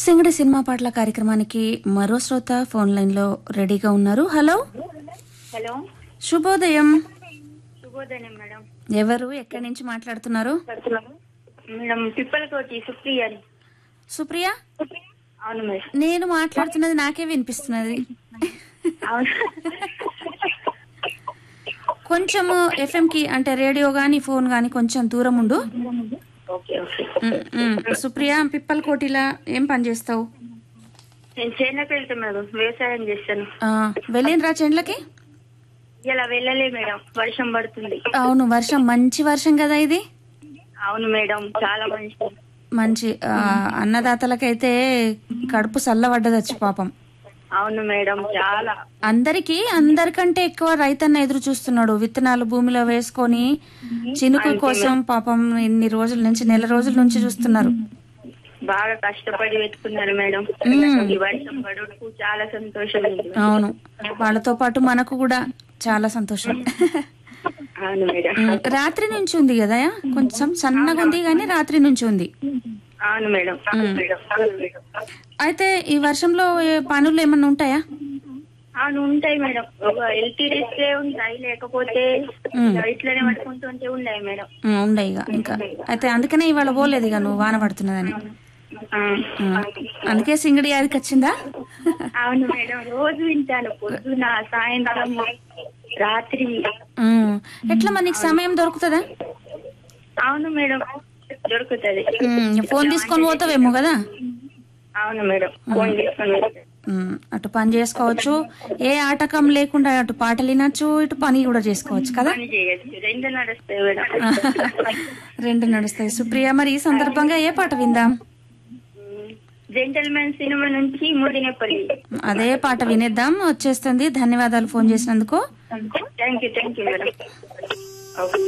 సింగడి cinema పాటల కార్యక్రమానికి మరో శ్రోత ఫోన్ లైన్ లో రెడీగా ఉన్నారు హలో హలో శుభోదయం శుభోదయం మేడం ఎవరు ఎక్కడి నుంచి మాట్లాడుతున్నారు మేడం పిప్పలకోటి సుప్రియ అని సుప్రియ అవును మేడం నేను మాట్లాడుతున్నది నాకే వినిపిస్తున్నది అవును కొంచెము ఎఫ్ఎం కి అంటే రేడియో గాని ఫోన్ గాని కొంచెం దూరం ఉండు ఓకే ఓకే ఉమ్, ఉమ్. సుప్రియ పిప్పల్ కోటిలా ఏం పని చేస్తావు నేను చేనులకు వెళ్తాను మేడం వ్యవసాయం చేస్తాను ఆ, వెళ్ళినరా చెండ్లకి ఇలా వెళ్ళలే మేడం వర్షం పడుతుంది అవును వర్షం మంచి వర్షం కదా ఇది అవును మేడం చాలా మంచి మంచి ఆ, అన్నదాతలకైతే కడుపు చల్లబడ్డదచ్చు పాపం అవును మేడం చాలా అందరికి అందరికంటే ఎక్కువ రైతన్న ఎదురు చూస్తున్నాడు విత్తనాలు భూమిలో వేసుకొని చినుకు కోసం పాపం ఇన్ని రోజుల నుంచి నెల రోజుల నుంచి చూస్తున్నారు బాగా కష్టపడి పెట్టుకున్నారు మేడం మ్మ్. ఈ వర్షం పడుటకు చాలా సంతోషం ఉంది అవును వాళ్ళతో పాటు మనకు కూడా చాలా సంతోషం అవును మేడం ఉమ్, రాత్రి నుంచి ఉంది కదా కొంచెం సన్నగా ఉంది కానీ రాత్రి నుంచి ఉంది అవును మేడం అవును మేడం అవును మేడం అయితే ఈ వర్షంలో ఏ పనులు ఏమన్నా ఉంటాయా అవును ఉంటాయి మేడం ఒక ఎల్టీడీస్ ఉంటాయి లేకపోతే మ్మ్. ఇట్లనే పడుకుంటుంటే ఉన్నాయి మేడం ఉమ్, ఉండయి ఇక ఇంకా అయితే అందుకనే ఇవాళ పోలేదు ఇక నువ్వు వాన పడుతున్నదని ఆ. ఉమ్, అందుకే సింగడి యాదికి వచ్చిందా అవును మేడం రోజు వింటాను పొద్దున సాయంత్రం రాత్రి ఉమ్, ఎట్లా మరి నీకు సమయం దొరుకుతుందా అవును మేడం దొరుకుతది ఉమ్, ఫోన్ తీసుకొని పోతావేమో కదా అవును మేడం ఫోన్ తీసుకొని వెళ్తాను. ఉమ్, అటు పని చేసుకోవచ్చు ఏ ఆటకం లేకుండా అటు పాటలు వినొచ్చు ఇటు పని కూడా చేసుకోవచ్చు కదా పని చేయొచ్చు రెండు నడుస్తాయి మేడం రెండు నడుస్తాయి సుప్రియ మరి ఈ సందర్భంగా ఏ పాట విందాం జెంటల్మెన్ సినిమా నుంచి ముదినేపల్లి అదే పాట వినేద్దాం వచ్చేస్తుంది ధన్యవాదాలు ఫోన్ చేసినందుకు thank you thank you madam okay